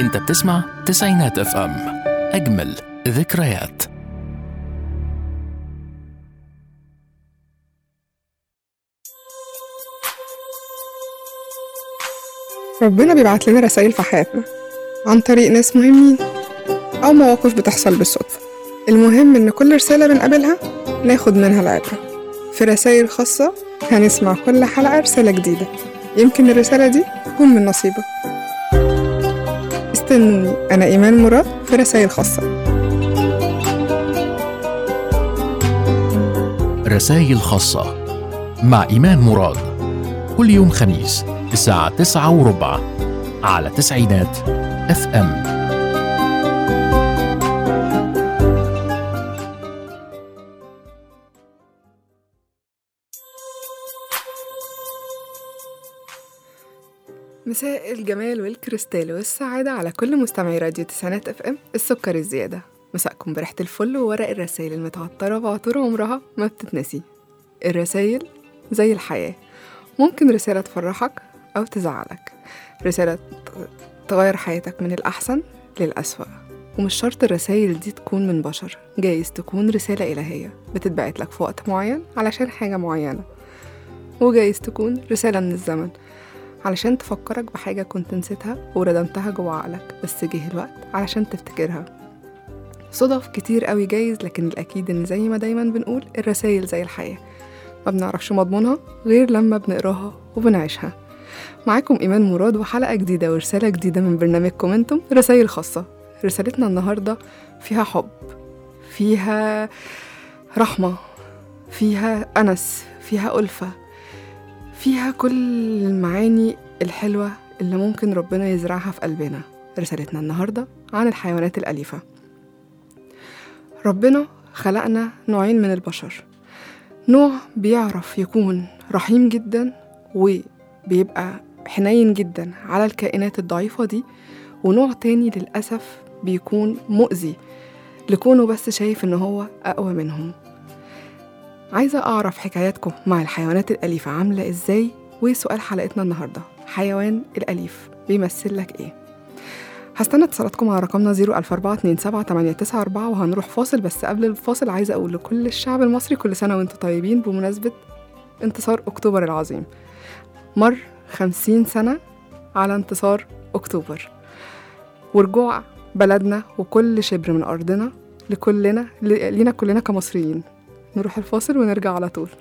انت بتسمع تسعينات اف ام اجمل ذكريات ربنا بيبعت لنا رسائل في حياتنا عن طريق ناس مهمين أو مواقف بتحصل بالصدفة المهم إن كل رسالة بنقابلها ناخد منها العبرة في رسائل خاصة هنسمع كل حلقة رسالة جديدة يمكن الرسالة دي تكون من نصيبك استنوني أنا إيمان مراد في رسائل خاصة رسائل خاصة مع إيمان مراد كل يوم خميس الساعة تسعة وربع على تسعينات اف ام مساء الجمال والكريستال والسعادة على كل مستمعي راديو تسعينات اف ام السكر الزيادة مساءكم بريحة الفل وورق الرسايل المتعطرة بعطور عمرها ما بتتنسي الرسايل زي الحياة ممكن رسالة تفرحك أو تزعلك رسالة تغير حياتك من الأحسن للأسوأ ومش شرط الرسايل دي تكون من بشر جايز تكون رسالة إلهية بتتبعت لك في وقت معين علشان حاجة معينة وجايز تكون رسالة من الزمن علشان تفكرك بحاجة كنت نسيتها وردمتها جوه عقلك بس جه الوقت علشان تفتكرها صدف كتير قوي جايز لكن الأكيد إن زي ما دايما بنقول الرسايل زي الحياة ما بنعرفش مضمونها غير لما بنقراها وبنعيشها معاكم إيمان مراد وحلقة جديدة ورسالة جديدة من برنامجكم انتم رسايل خاصة رسالتنا النهاردة فيها حب فيها رحمة فيها أنس فيها ألفة فيها كل المعاني الحلوة اللي ممكن ربنا يزرعها في قلبنا رسالتنا النهاردة عن الحيوانات الأليفة ربنا خلقنا نوعين من البشر نوع بيعرف يكون رحيم جدا وبيبقى حنين جدا على الكائنات الضعيفة دي ونوع تاني للأسف بيكون مؤذي لكونه بس شايف إن هو أقوى منهم عايزة أعرف حكاياتكم مع الحيوانات الأليفة عاملة إزاي وسؤال حلقتنا النهاردة حيوان الأليف بيمثل لك إيه هستنى اتصالاتكم على رقمنا 004278994 وهنروح فاصل بس قبل الفاصل عايزة أقول لكل الشعب المصري كل سنة وانتم طيبين بمناسبة انتصار أكتوبر العظيم مر خمسين سنة على انتصار أكتوبر ورجوع بلدنا وكل شبر من أرضنا لكلنا لينا كلنا كمصريين نروح الفاصل ونرجع على طول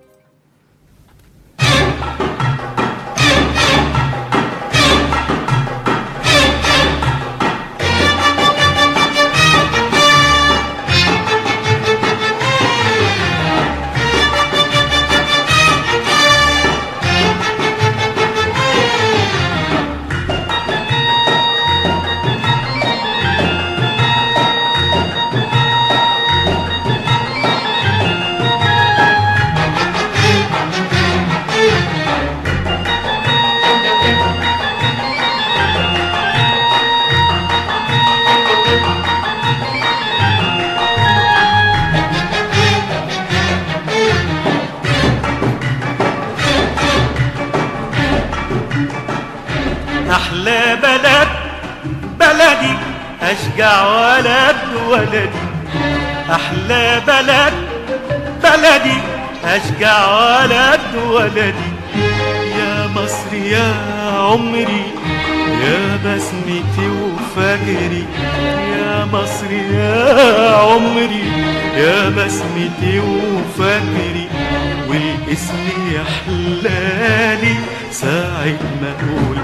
أحلى بلد بلدي أشجع ولد ولدي أحلى بلد بلدي أشجع ولد ولدي يا مصر يا عمري يا بسمتي وفجري يا مصر يا عمري يا بسمتي وفجري والاسم يحلالي ساعة ما أقول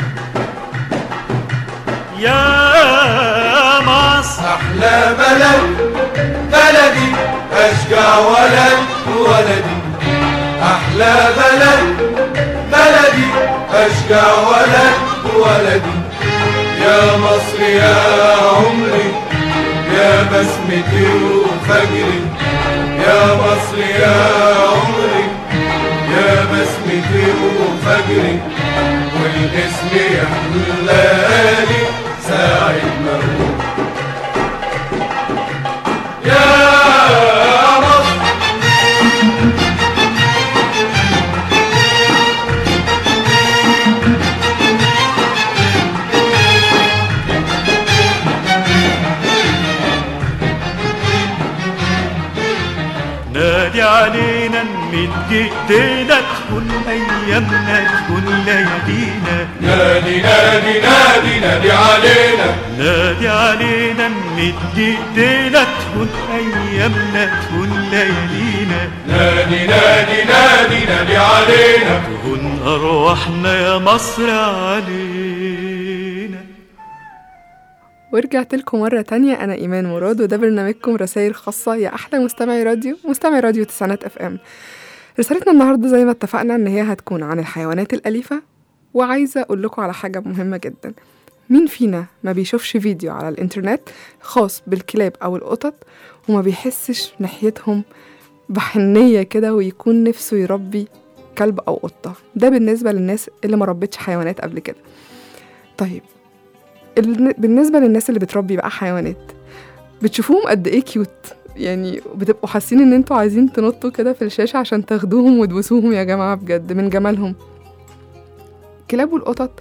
يا مصر أحلى بلد بلدي أشجع ولد ولدي أحلى بلد بلدي أشجع ولد ولدي يا مصر يا عمري يا بسمتي وفجري يا مصر يا عمري يا بسمتي وفجري والاسم يحلالي ساعة ما أقول يا مصر مد ايدينا تكون ايامنا تكون ليالينا نادي نادي نادي نادي علينا نادي علينا نمد ايدينا تكون ايامنا تكون ليالينا نادي نادي نادي نادي علينا تهون ارواحنا يا مصر علينا ورجعت لكم مرة تانية أنا إيمان مراد وده برنامجكم رسائل خاصة يا أحلى مستمعي راديو مستمعي راديو تسعينات اف ام رسالتنا النهاردة زي ما اتفقنا إن هي هتكون عن الحيوانات الأليفة وعايزة أقول لكم على حاجة مهمة جدا مين فينا ما بيشوفش فيديو على الإنترنت خاص بالكلاب أو القطط وما بيحسش ناحيتهم بحنية كده ويكون نفسه يربي كلب أو قطة ده بالنسبة للناس اللي ما ربتش حيوانات قبل كده طيب الن- بالنسبة للناس اللي بتربي بقى حيوانات بتشوفوهم قد ايه كيوت يعني بتبقوا حاسين ان انتوا عايزين تنطوا كده في الشاشة عشان تاخدوهم وتبوسوهم يا جماعة بجد من جمالهم الكلاب والقطط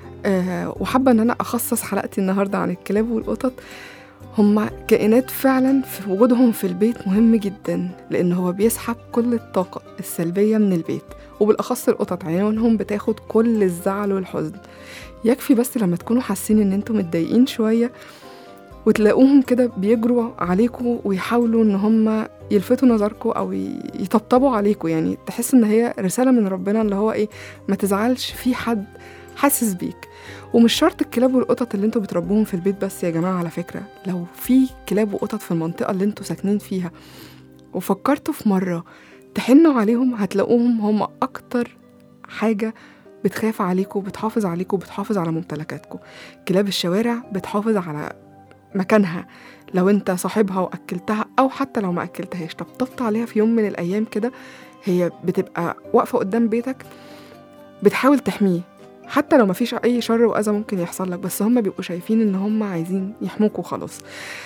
آه وحابة ان انا اخصص حلقتي النهاردة عن الكلاب والقطط هما كائنات فعلا في وجودهم في البيت مهم جدا لان هو بيسحب كل الطاقة السلبية من البيت وبالاخص القطط عيونهم بتاخد كل الزعل والحزن يكفي بس لما تكونوا حاسين ان انتوا متضايقين شويه وتلاقوهم كده بيجروا عليكم ويحاولوا ان هم يلفتوا نظركم او ي- يطبطبوا عليكم يعني تحس ان هي رساله من ربنا اللي هو ايه ما تزعلش في حد حاسس بيك ومش شرط الكلاب والقطط اللي انتوا بتربوهم في البيت بس يا جماعه على فكره لو في كلاب وقطط في المنطقه اللي انتوا ساكنين فيها وفكرتوا في مره تحنوا عليهم هتلاقوهم هم اكتر حاجه بتخاف عليكم بتحافظ عليكم بتحافظ على ممتلكاتكم كلاب الشوارع بتحافظ على مكانها لو انت صاحبها واكلتها او حتى لو ما اكلتهاش طبطبت عليها في يوم من الايام كده هي بتبقى واقفه قدام بيتك بتحاول تحميه حتى لو مفيش اي شر واذى ممكن يحصل لك بس هم بيبقوا شايفين ان هم عايزين يحموك وخلاص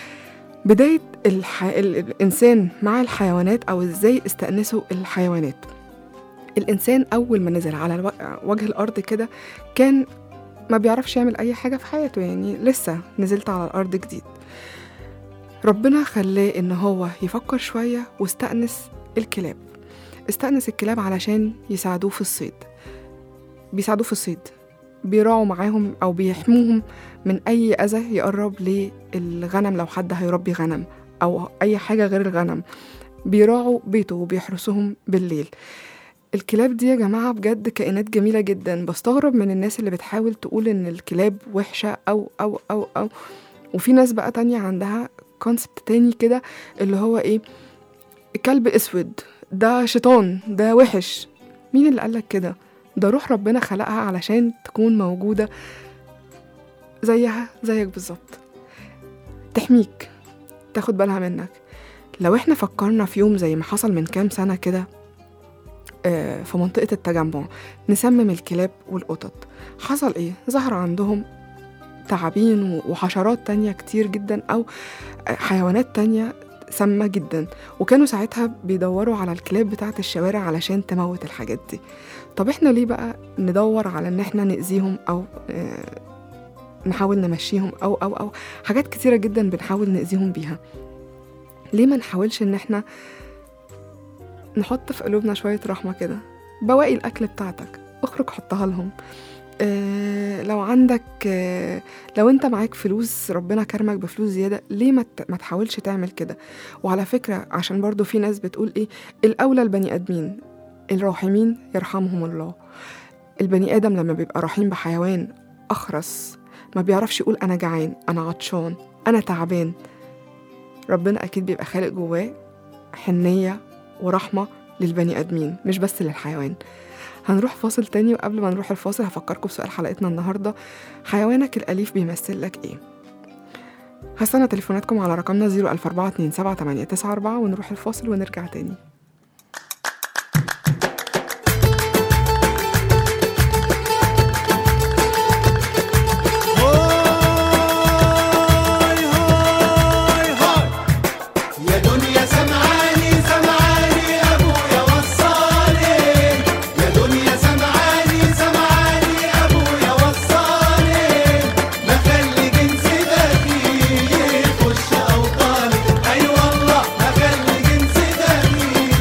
بدايه الح... ال- الانسان مع الحيوانات او ازاي استأنسوا الحيوانات الإنسان أول ما نزل على الو... وجه الأرض كده كان ما بيعرفش يعمل أي حاجة في حياته يعني لسه نزلت على الأرض جديد ربنا خلاه إن هو يفكر شوية واستأنس الكلاب استأنس الكلاب علشان يساعدوه في الصيد بيساعدوه في الصيد بيراعوا معاهم أو بيحموهم من أي أذى يقرب للغنم لو حد هيربي غنم أو أي حاجة غير الغنم بيراعوا بيته وبيحرسوهم بالليل الكلاب دي يا جماعة بجد كائنات جميلة جدا بستغرب من الناس اللي بتحاول تقول إن الكلاب وحشة أو أو أو أو وفي ناس بقى تانية عندها كونسبت تاني كده اللي هو إيه كلب أسود ده شيطان ده وحش مين اللي قالك كده ده روح ربنا خلقها علشان تكون موجودة زيها زيك بالظبط تحميك تاخد بالها منك لو احنا فكرنا في يوم زي ما حصل من كام سنة كده آه، في منطقة التجمع نسمم الكلاب والقطط حصل ايه؟ ظهر عندهم تعابين و- وحشرات تانية كتير جدا أو آه، حيوانات تانية سامة جدا وكانوا ساعتها بيدوروا على الكلاب بتاعة الشوارع علشان تموت الحاجات دي طب احنا ليه بقى ندور على ان احنا نأذيهم أو آه، نحاول نمشيهم أو أو أو حاجات كتيرة جدا بنحاول نأذيهم بيها ليه ما نحاولش ان احنا نحط في قلوبنا شوية رحمة كده بواقي الأكل بتاعتك اخرج حطها لهم آه لو عندك آه لو انت معاك فلوس ربنا كرمك بفلوس زيادة ليه ما ت- ما تحاولش تعمل كده وعلى فكرة عشان برضو في ناس بتقول ايه الأولى البني آدمين الراحمين يرحمهم الله البني آدم لما بيبقى رحيم بحيوان أخرس ما بيعرفش يقول أنا جعان أنا عطشان أنا تعبان ربنا أكيد بيبقى خالق جواه حنية ورحمة للبني آدمين مش بس للحيوان هنروح فاصل تاني وقبل ما نروح الفاصل هفكركم بسؤال حلقتنا النهاردة حيوانك الأليف بيمثل لك إيه؟ هستنى تليفوناتكم على رقمنا 004278994 ونروح الفاصل ونرجع تاني يا دنيا سمعاني سمعاني ابويا وصاني يا دنيا سمعاني سمعاني ابويا وصاني ما خلي جنس دمي يخش اوطاني اي والله ما خلي جنس دمي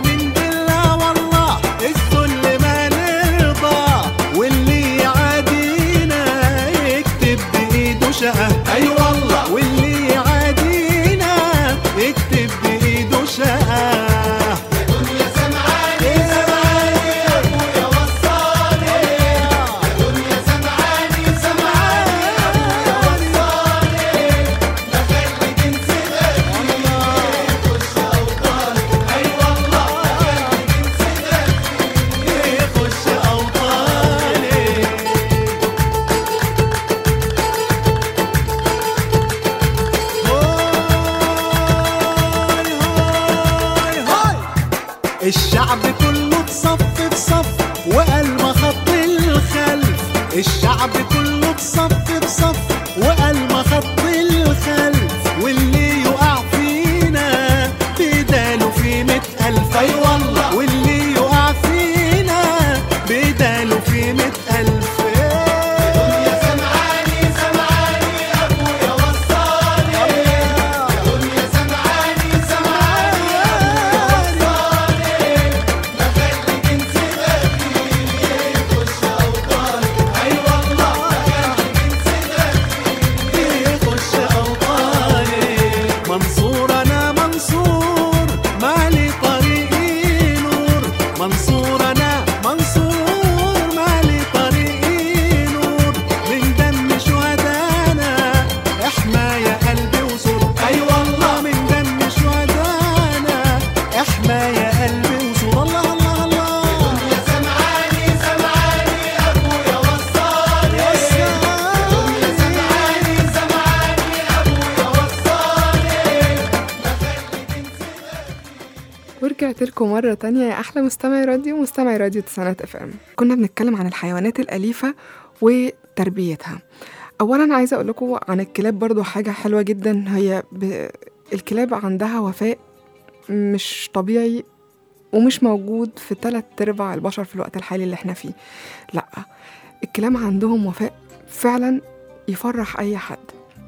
آمن بالله والله الذل ما نرضى واللي يعادينا يكتب بإيده شقة أي والله واللي يعادينا يكتب بإيده شقة دنيا سمعاني سمعاني يا ابويا وصاني يا دنيا سمعاني سمعاني يا ابويا وصاني ما خلي جنسي غالي يخش اوطاني اي والله ما خلي جنسي غالي يخش أوطاني هاي هاي هاي الشعب كله اتصف في صف وقال ما خط الخلف الشعب كله اتصف في صف وقال ما خط الخلف واللي يقع فينا بداله في مئة ألف أي والله واللي يقع فينا بداله في مئة ألف دنيا سمعاني سمعاني يا ابويا وصاني يا دنيا سمعاني سمعاني يا ابويا وصاني ما خلي جنسي غالي يخش اوطاني اي والله ما خلي جنسي يخش أوطاني منصور أنا منصور مالي طريقي نور منصور أنا منصور مالي طريقي نور من دم شهدانا احمى يا قلبي وصور أي والله من دم شهدانا احمى يا قلبي وصور الله الله الله دنيا سمعاني سمعاني يا ابويا وصاني دنيا سمعاني سمعاني يا ابويا وصاني ما خلي جنسي ورجعت لكم مرة تانية يا أحلى مستمعي راديو مستمعي راديو تسعينات اف ام كنا بنتكلم عن الحيوانات الأليفة وتربيتها أولا عايزة أقول لكم عن الكلاب برضو حاجة حلوة جدا هي ب... الكلاب عندها وفاء مش طبيعي ومش موجود في تلات أرباع البشر في الوقت الحالي اللي احنا فيه لأ الكلاب عندهم وفاء فعلا يفرح أي حد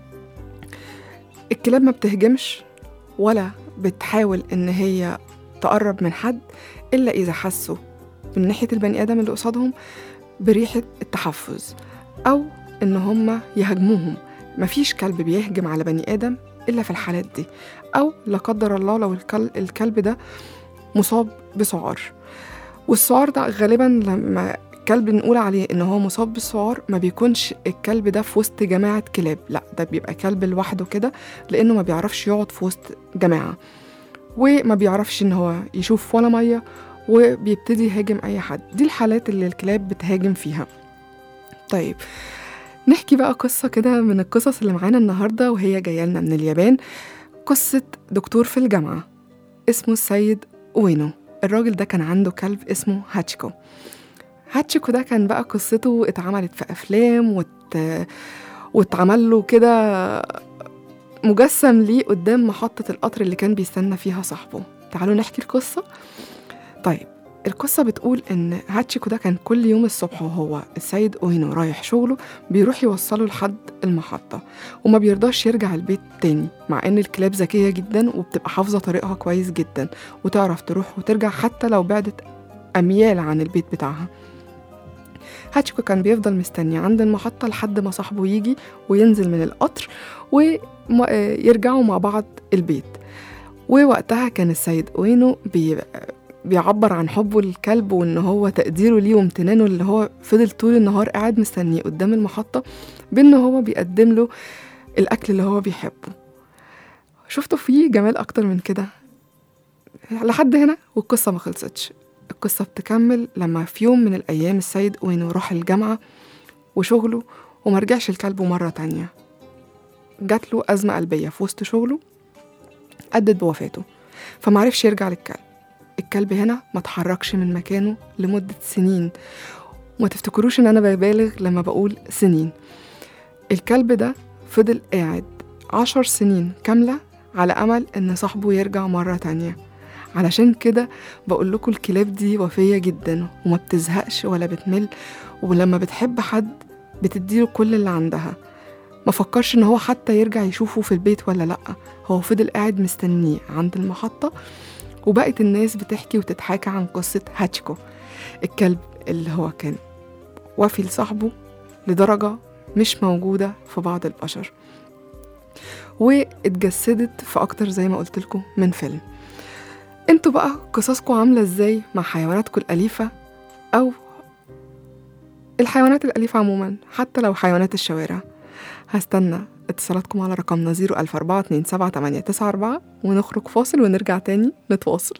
الكلاب ما بتهجمش ولا بتحاول إن هي تقرب من حد إلا إذا حسوا من ناحية البني آدم اللي قصادهم بريحة التحفز أو إن هما يهاجموهم مفيش كلب بيهجم على بني آدم إلا في الحالات دي أو لا قدر الله لو الكل- الكلب ده مصاب بسعار والسعار ده غالبا لما كلب نقول عليه ان هو مصاب بالسعار ما بيكونش الكلب ده في وسط جماعة كلاب لا ده بيبقى كلب لوحده كده لانه ما بيعرفش يقعد في وسط جماعة وما بيعرفش ان هو يشوف ولا مية وبيبتدي يهاجم اي حد دي الحالات اللي الكلاب بتهاجم فيها طيب نحكي بقى قصة كده من القصص اللي معانا النهاردة وهي جاية لنا من اليابان قصة دكتور في الجامعة اسمه السيد أوينو الراجل ده كان عنده كلب اسمه هاتشيكو هاتشيكو ده كان بقى قصته اتعملت في أفلام وات... واتعمل له كده مجسم ليه قدام محطة القطر اللي كان بيستنى فيها صاحبه تعالوا نحكي القصة طيب القصة بتقول إن هاتشيكو ده كان كل يوم الصبح وهو السيد أوينو رايح شغله بيروح يوصله لحد المحطة وما بيرضاش يرجع البيت تاني مع إن الكلاب ذكية جدا وبتبقى حافظة طريقها كويس جدا وتعرف تروح وترجع حتى لو بعدت أميال عن البيت بتاعها هاتشيكو كان بيفضل مستني عند المحطة لحد ما صاحبه يجي وينزل من القطر ويرجعوا مع بعض البيت ووقتها كان السيد أوينو بي بيعبر عن حبه للكلب وان هو تقديره ليه وامتنانه اللي هو فضل طول النهار قاعد مستنيه قدام المحطة بان هو بيقدم له الاكل اللي هو بيحبه شفتوا فيه جمال اكتر من كده لحد هنا والقصة ما خلصتش القصة بتكمل لما في يوم من الأيام السيد أوينو راح الجامعة وشغله ومرجعش لكلبه مرة تانية جات له أزمة قلبية في وسط شغله أدت بوفاته فمعرفش يرجع للكلب الكلب هنا ما اتحركش من مكانه لمدة سنين وما تفتكروش ان انا ببالغ لما بقول سنين الكلب ده فضل قاعد عشر سنين كاملة على أمل إن صاحبه يرجع مرة تانية علشان كده بقول لكم الكلاب دي وفية جدا وما بتزهقش ولا بتمل ولما بتحب حد بتديله كل اللي عندها ما فكرش ان هو حتى يرجع يشوفه في البيت ولا لأ هو فضل قاعد مستنيه عند المحطة وبقت الناس بتحكي وتتحاكى عن قصة هاتشكو الكلب اللي هو كان وفي لصاحبه لدرجة مش موجودة في بعض البشر واتجسدت في أكتر زي ما قلت لكم من فيلم انتوا بقى قصصكم عاملة ازاي مع حيواناتكم الأليفة أو الحيوانات الأليفة عموما حتى لو حيوانات الشوارع هستنى اتصالاتكم على رقمنا 014278994 ونخرج فاصل ونرجع تاني نتواصل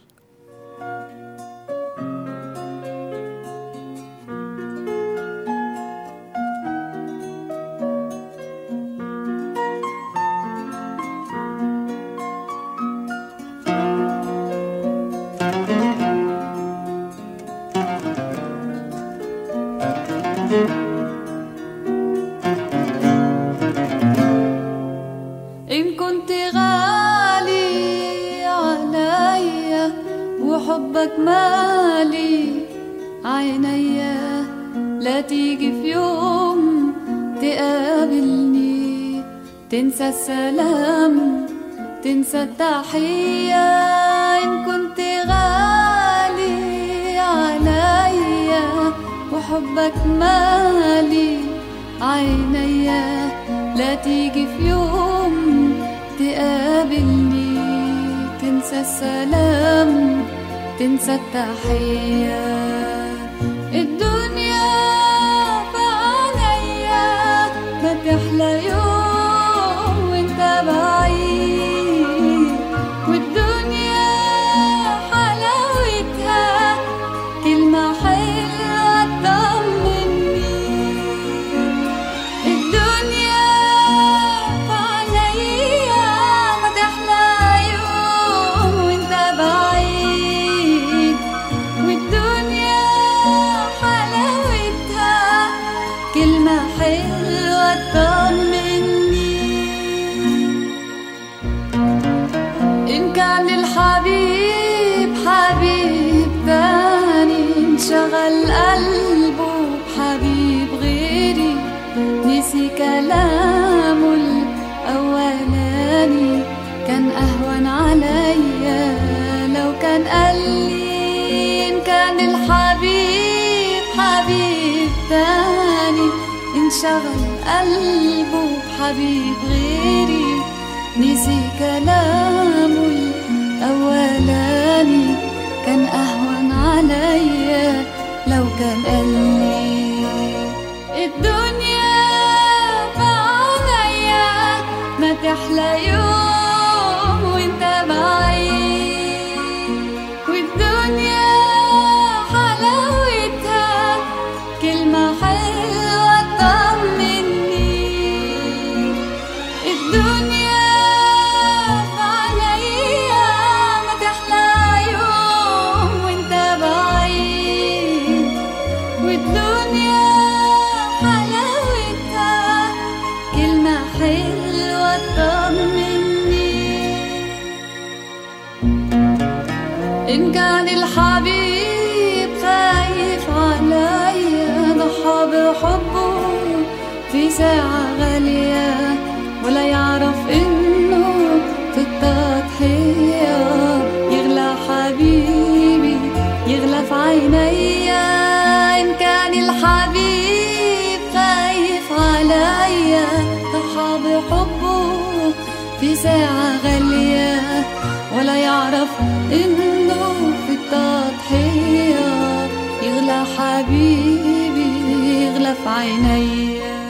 إن كنت غالي عليا وحبك مالي عينيا لا تيجي في يوم تقابلني تنسى السلام تنسى التحية إن كنت غالي عليا وحبك مالي عينيا لا تيجي في يوم تقابلني تنسى السلام تنسى التحية الدنيا في عينيا ما تحلى يوم وانت بعيد والدنيا حلاوتها كلمة حلوة تطمني الدنيا عليا ما تحلى يوم وانت بعيد والدنيا حلاوتها كلمة حلوة تطمني إن كان الحبيب حبيب تاني انشغل قلبه بحبيب غيري نسي كلامه الأولاني كان أهون عليا لو كان قالي إن كان الحبيب حبيب تاني انشغل قلبه بحبيب غيري نسي كلامه الأولاني كان أهون عليا لو كان قالي الدنيا بعليا ما تحلى يوم وانت بعيد والدنيا حلاوتها كلمة حلوة تطمني الدنيا عليا ما تحلى يوم وانت بعيد والدنيا حلاوتها كلمة حلوة تطمني إن كان الحبيب خايف عليا ضحى بحبه في ساعة غالية ولا يعرف إنه في التضحية يغلى حبيبي يغلى في عينيا إن كان الحبيب خايف عليا ضحى بحبه في ساعة غالية ولا يعرف إنه في التضحية يغلى حبيبي يغلى في عينيا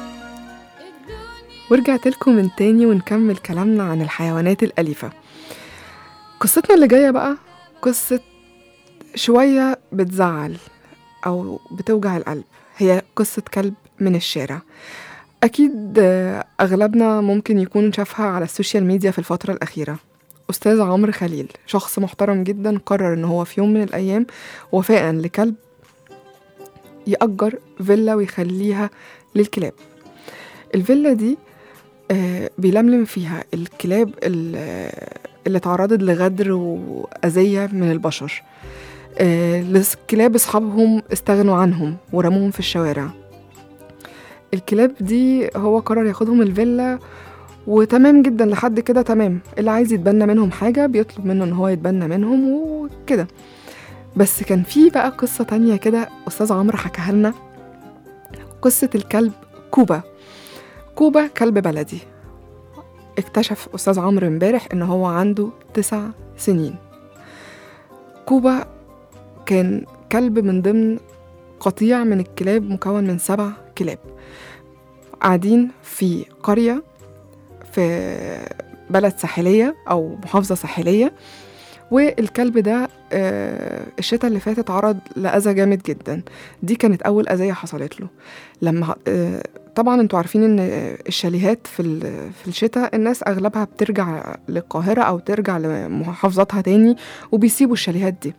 ورجعت لكم من تاني ونكمل كلامنا عن الحيوانات الأليفة قصتنا اللي جاية بقى قصة شوية بتزعل أو بتوجع القلب هي قصة كلب من الشارع أكيد آه، أغلبنا ممكن يكون شافها على السوشيال ميديا في الفترة الأخيرة أستاذ عمرو خليل شخص محترم جدا قرر إن هو في يوم من الأيام وفاء لكلب يأجر فيلا ويخليها للكلاب الفيلا دي آه، بيلملم فيها الكلاب ال- اللي تعرضت لغدر وأذية من البشر آه، الكلاب أصحابهم استغنوا عنهم ورموهم في الشوارع الكلاب دي هو قرر ياخدهم الفيلا وتمام جدا لحد كده تمام اللي عايز يتبنى منهم حاجة بيطلب منه ان هو يتبنى منهم وكده بس كان في بقى قصة تانية كده أستاذ عمرو حكاها لنا قصة الكلب كوبا كوبا كلب بلدي اكتشف أستاذ عمرو امبارح إن هو عنده تسع سنين كوبا كان كلب من ضمن قطيع من الكلاب مكون من سبع كلاب قاعدين في قرية في بلد ساحلية أو محافظة ساحلية والكلب ده آه، الشتاء اللي فاتت عرض لأذى جامد جدا دي كانت أول أذية حصلت له لما آه، طبعا انتوا عارفين ان الشاليهات في ال- في الشتاء الناس اغلبها بترجع للقاهره او ترجع لمحافظاتها تاني وبيسيبوا الشاليهات دي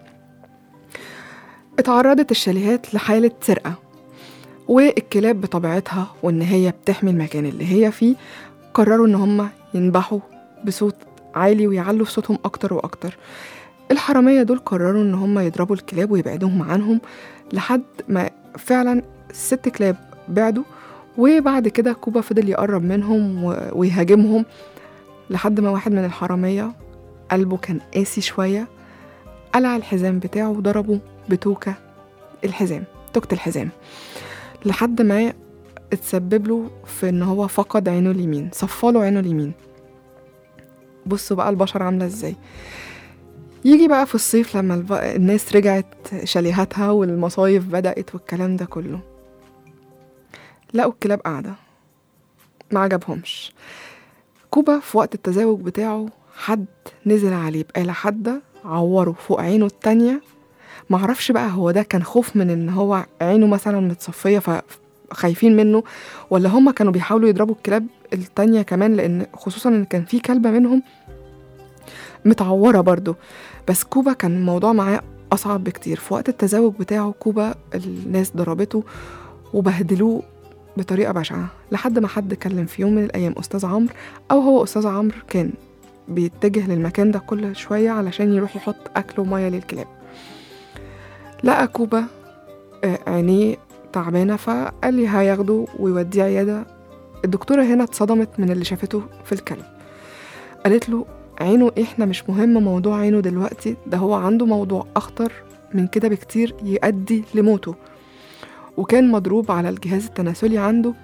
اتعرضت الشاليهات لحاله سرقه والكلاب بطبيعتها وان هي بتحمي المكان اللي هي فيه قرروا ان هم ينبحوا بصوت عالي ويعلوا في صوتهم اكتر واكتر الحراميه دول قرروا ان هم يضربوا الكلاب ويبعدوهم عنهم لحد ما فعلا ست كلاب بعدوا وبعد كده كوبا فضل يقرب منهم و- ويهاجمهم لحد ما واحد من الحرامية قلبه كان قاسي شوية قلع الحزام بتاعه وضربه بتوكة الحزام توكة الحزام لحد ما اتسبب له في ان هو فقد عينه اليمين صفاله عينه اليمين بصوا بقى البشر عاملة ازاي يجي بقى في الصيف لما الب- الناس رجعت شاليهاتها والمصايف بدأت والكلام ده كله لقوا الكلاب قاعدة ما عجبهمش كوبا في وقت التزاوج بتاعه حد نزل عليه بآلة حادة عوره فوق عينه التانية معرفش بقى هو ده كان خوف من ان هو عينه مثلا متصفية فخايفين منه ولا هما كانوا بيحاولوا يضربوا الكلاب التانية كمان لان خصوصا ان كان في كلبة منهم متعورة برضو بس كوبا كان الموضوع معاه أصعب بكتير في وقت التزاوج بتاعه كوبا الناس ضربته وبهدلوه بطريقة بشعة لحد ما حد كلم في يوم من الأيام أستاذ عمرو أو هو أستاذ عمرو كان بيتجه للمكان ده كل شوية علشان يروح يحط أكل ومية للكلاب لقى كوبا آه، عينيه تعبانة فقال لي هياخده ويوديه عيادة الدكتورة هنا اتصدمت من اللي شافته في الكلب قالت له عينه احنا مش مهم موضوع عينه دلوقتي ده هو عنده موضوع أخطر من كده بكتير يؤدي لموته وكان مضروب على الجهاز التناسلي عنده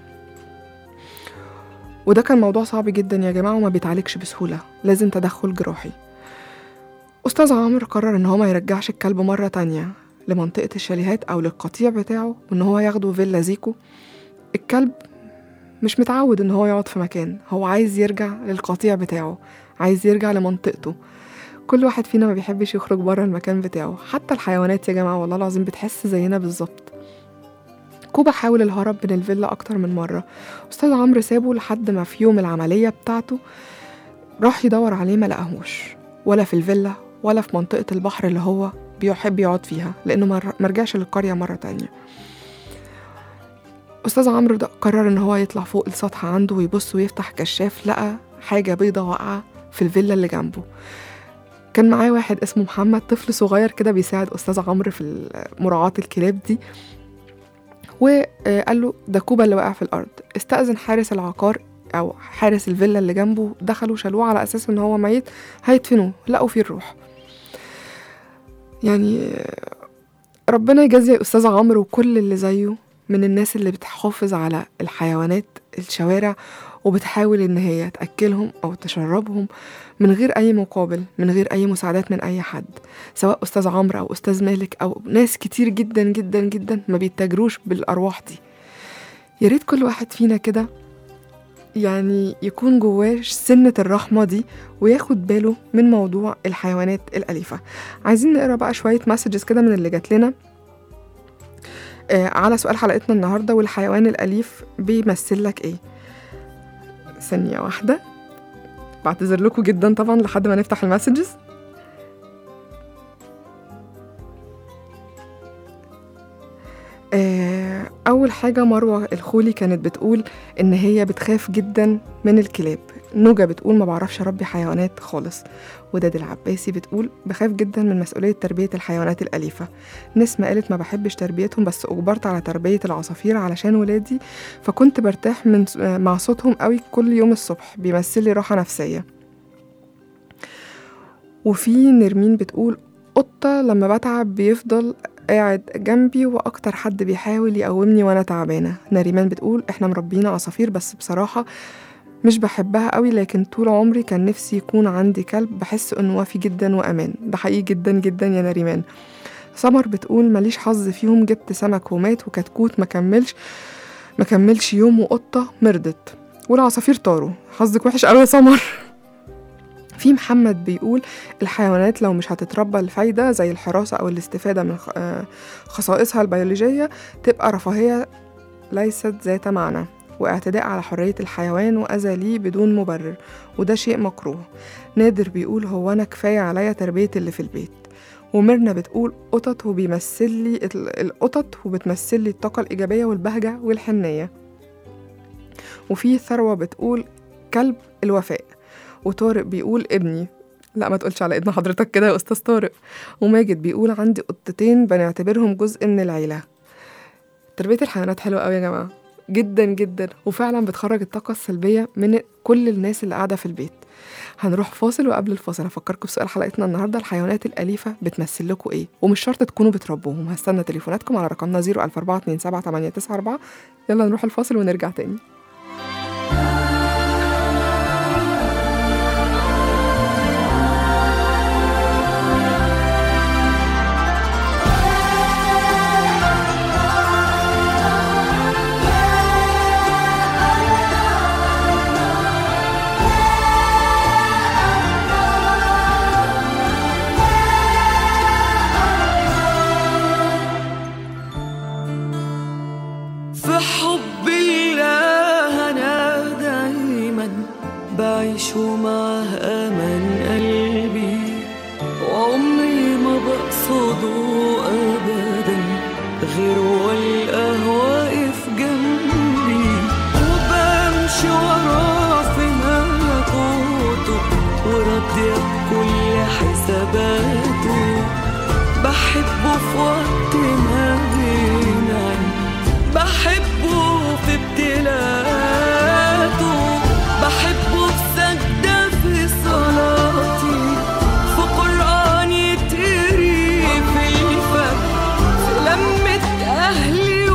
وده كان موضوع صعب جدا يا جماعة وما بيتعالجش بسهولة لازم تدخل جراحي أستاذ عمرو قرر إن هو ما يرجعش الكلب مرة تانية لمنطقة الشاليهات أو للقطيع بتاعه وإن هو ياخده فيلا زيكو الكلب مش متعود إن هو يقعد في مكان هو عايز يرجع للقطيع بتاعه عايز يرجع لمنطقته كل واحد فينا ما بيحبش يخرج بره المكان بتاعه حتى الحيوانات يا جماعة والله العظيم بتحس زينا بالظبط كوبا حاول الهرب من الفيلا أكتر من مرة أستاذ عمرو سابه لحد ما في يوم العملية بتاعته راح يدور عليه ما لقاهوش ولا في الفيلا ولا في منطقة البحر اللي هو بيحب يقعد فيها لأنه مر- مرجعش للقرية مرة تانية أستاذ عمرو ده قرر إن هو يطلع فوق السطح عنده ويبص ويفتح كشاف لقى حاجة بيضة واقعة في الفيلا اللي جنبه كان معاه واحد اسمه محمد طفل صغير كده بيساعد أستاذ عمرو في مراعاة الكلاب دي وقال له ده كوبا اللي وقع في الأرض استأذن حارس العقار أو حارس الفيلا اللي جنبه دخلوا شالوه على أساس إن هو ميت هيدفنوه لقوا فيه الروح يعني ربنا يجازي أستاذ عمرو وكل اللي زيه من الناس اللي بتحافظ على الحيوانات الشوارع وبتحاول إن هي تأكلهم أو تشربهم من غير أي مقابل من غير أي مساعدات من أي حد سواء أستاذ عمرو أو أستاذ مالك أو ناس كتير جدا جدا جدا ما بيتاجروش بالأرواح دي يا ريت كل واحد فينا كده يعني يكون جواه سنة الرحمة دي وياخد باله من موضوع الحيوانات الأليفة عايزين نقرا بقى شوية مسجز كده من اللي جات لنا آه على سؤال حلقتنا النهاردة والحيوان الأليف بيمثل لك إيه ثانية واحدة بعتذر لكم جدا طبعا لحد ما نفتح المسجز آه أول حاجة مروة الخولي كانت بتقول إن هي بتخاف جدا من الكلاب نوجة بتقول ما بعرفش أربي حيوانات خالص وداد العباسي بتقول بخاف جدا من مسؤولية تربية الحيوانات الأليفة نسمة قالت ما بحبش تربيتهم بس أجبرت على تربية العصافير علشان ولادي فكنت برتاح من مع صوتهم قوي كل يوم الصبح بيمثل لي راحة نفسية وفي نرمين بتقول قطة لما بتعب بيفضل قاعد جنبي وأكتر حد بيحاول يقومني وأنا تعبانة نريمان بتقول إحنا مربيين عصافير بس بصراحة مش بحبها قوي لكن طول عمري كان نفسي يكون عندي كلب بحس إنه وافي جدا وأمان ده حقيقي جدا جدا يا نريمان سمر بتقول ماليش حظ فيهم جبت سمك ومات وكتكوت مكملش مكملش يوم وقطة مرضت والعصافير طاروا حظك وحش قوي يا سمر في محمد بيقول الحيوانات لو مش هتتربى لفايدة زي الحراسة أو الاستفادة من خ- آه، خصائصها البيولوجية تبقى رفاهية ليست ذات معنى واعتداء على حرية الحيوان وأذى ليه بدون مبرر وده شيء مكروه نادر بيقول هو أنا كفاية عليا تربية اللي في البيت وميرنا بتقول قطط وبيمثل لي ال- القطط وبتمثل لي الطاقة الإيجابية والبهجة والحنية وفي ثروة بتقول كلب الوفاء وطارق بيقول ابني لا ما تقولش على ابن حضرتك كده يا أستاذ طارق وماجد بيقول عندي قطتين بنعتبرهم جزء من العيلة تربية الحيوانات حلوة قوي يا جماعة جدا جدا وفعلا بتخرج الطاقة السلبية من كل الناس اللي قاعدة في البيت هنروح فاصل وقبل الفاصل هفكركم بسؤال حلقتنا النهاردة الحيوانات الأليفة بتمثل لكم إيه ومش شرط تكونوا بتربوهم هستنى تليفوناتكم على رقمنا 014278994 يلا نروح الفاصل ونرجع تاني في حب الله أنا دايما بعيش معاه أمان قلبي وعمري ما بقصده أبدا غير والقاه واقف جنبي وبمشي وراه في ملكوته وراضية بكل حساباته بحبه في وقت ما بينعم بحبه في ابتلاءاته بحبه في سجدة في صلاتي في قرآن يتقري في الفجر في لمة أهلي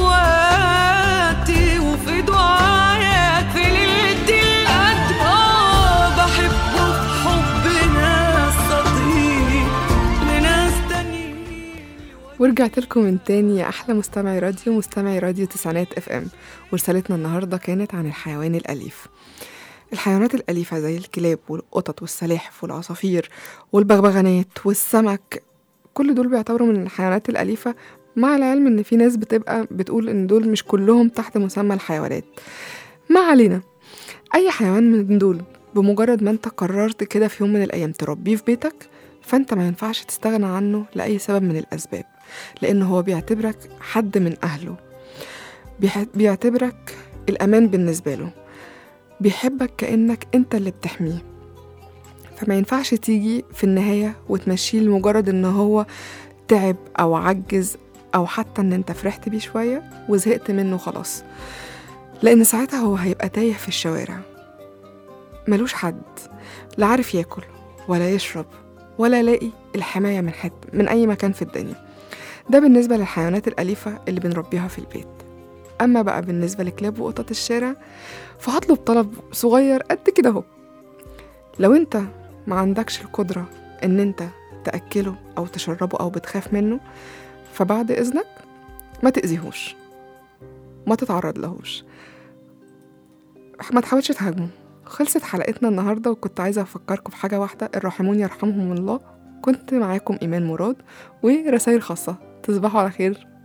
وإخواتي وفي دعايا في ليلة القدر آه بحبه في حب ناس سطير لناس تانيين ورجعت لكم من تاني يا أحلى مستمعي راديو مستمعي راديو تسعينات اف ام ورسالتنا النهاردة كانت عن الحيوان الأليف الحيوانات الأليفة زي الكلاب والقطط والسلاحف والعصافير والبغبغانات والسمك كل دول بيعتبروا من الحيوانات الأليفة مع العلم إن في ناس بتبقى بتقول إن دول مش كلهم تحت مسمى الحيوانات ما علينا أي حيوان من دول بمجرد ما أنت قررت كده في يوم من الأيام تربيه في بيتك فأنت ما ينفعش تستغنى عنه لأي سبب من الأسباب لأن هو بيعتبرك حد من أهله بيح- بيعتبرك الأمان بالنسبة له بيحبك كأنك أنت اللي بتحميه فما ينفعش تيجي في النهاية وتمشيه لمجرد إن هو تعب أو عجز أو حتى إن أنت فرحت بيه شوية وزهقت منه خلاص لأن ساعتها هو هيبقى تايه في الشوارع ملوش حد لا عارف ياكل ولا يشرب ولا لاقي الحماية من حد من أي مكان في الدنيا ده بالنسبة للحيوانات الأليفة اللي بنربيها في البيت أما بقى بالنسبة لكلاب وقطط الشارع فهطلب طلب صغير قد كده اهو لو انت ما عندكش القدرة ان انت تأكله أو تشربه أو بتخاف منه فبعد إذنك ما تأذيهوش ما تتعرض لهوش ما تحاولش تهاجمه خلصت حلقتنا النهاردة وكنت عايزة أفكركم بحاجة واحدة الراحمون يرحمهم الله كنت معاكم إيمان مراد ورسائل خاصة تصبحوا على خير